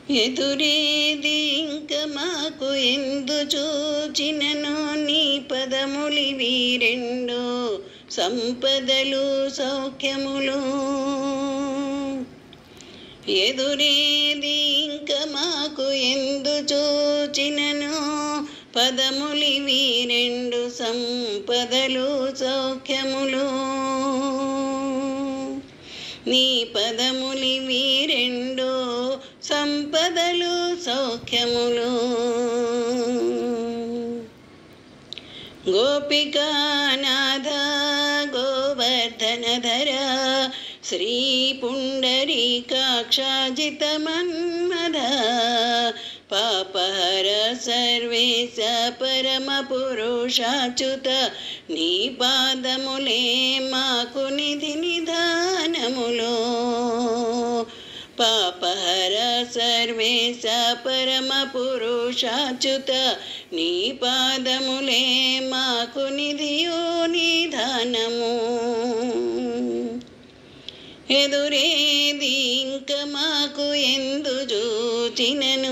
ఎదురేది ఇంక మాకు ఎందు చూచినను నీ పదములివి రెండు సంపదలు సౌఖ్యములు ఎదురేది ఇంక మాకు ఎందు చూచినను పదములివి రెండు సంపదలు సౌఖ్యములు నీ పదములివి రెండు సంపదలు సౌఖ్యములు గోపికానాథ గోవర్ధనధర శ్రీ పుండరీకాక్షాజిత మన్మద పాపహర సర్వేశ పరమ పురుషాచ్యుత నీ పాదములే మాకు నిధి నిధానములో పాపహర సర్వేశ పరమ పురుషాచ్యుత నీ పాదములే మాకు నిధియో నిధానము ఎదురేది ఇంక మాకు ఎందు చూచినను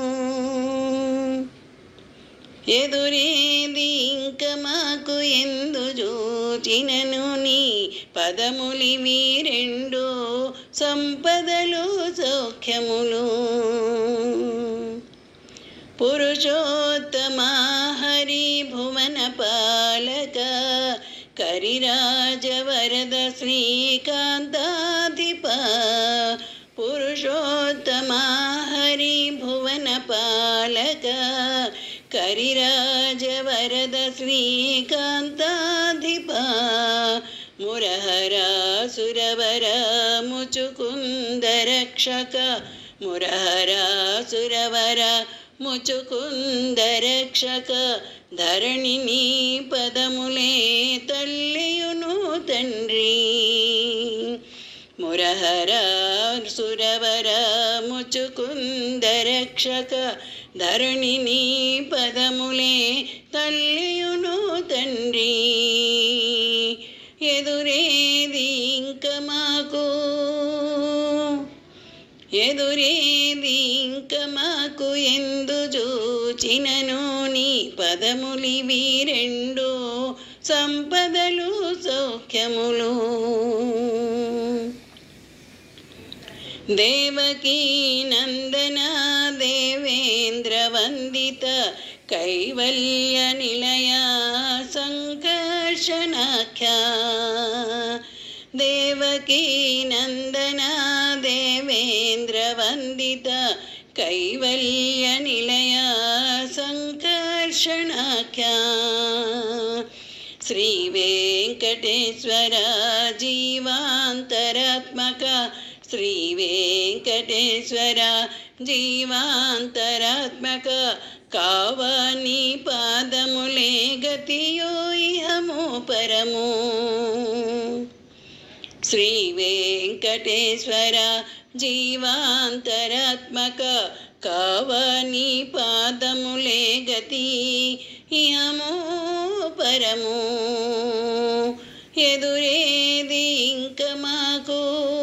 ఎదురేది ఇంక మాకు ఎందు చూచినను నీ పదములివి రెండు సంపదలు సౌఖ్యములు పురుషోత్తమ హరి భువన పాలక కరిరాజ వరద శ్రీకాంతాధిప పురుషోత్తమ హరి భువన పాలక కరిరాజ వరద శ్రీకాంతాధిప మురహర సురవర ముచుకుంద రక్షక మురహర సురవర ముచుకుంద రక్షక ధరణిని పదములే తల్లియును తండ్రి మురహర సురవర ముచుకుంద రక్షక ధరణిని పదములే తల్లియును తండ్రి ఎదురేది ఇంక మాకు ఎదురేది ఇంక మాకు ఎందు చూచినను నీ పదములివి రెండు సంపదలు సౌఖ్యములు దేవకీ నందన దేవేంద్ర వందిత కైవల్య నిలయ సంకర్షణాఖ్యా దేవకీ నందన దేవేంద్ర వందిత కైవల్య నిలయ సంకర్షణాఖ్యా శ్రీ వెంకటేశ్వర జీవాంతరాత్మక శ్రీ వెంకటేశ్వర జీవాంతరాత్మక కావని పాదములే గతియో ఇహము పరము శ్రీ వెంకటేశ్వర జీవాంతరాత్మక కావని పాదములే గతి ఇహము పరము ఎదురేది ఇంక మాకు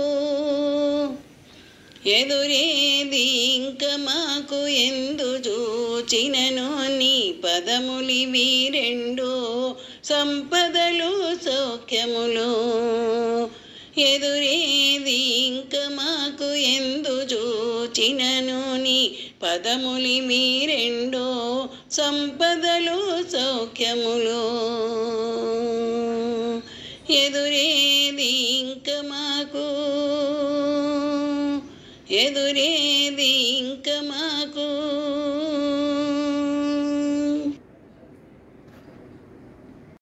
ఎదురేది ఇంక మాకు ఎందు చూచినను నీ పదములివి రెండు సంపదలు సౌఖ్యములు ఎదురేది ఇంక మాకు ఎందు చూచినను నీ పదములివి రెండు సంపదలు సౌఖ్యములు ఎదురేది ఇంక మాకు ఎదురేది ఇంక మాకు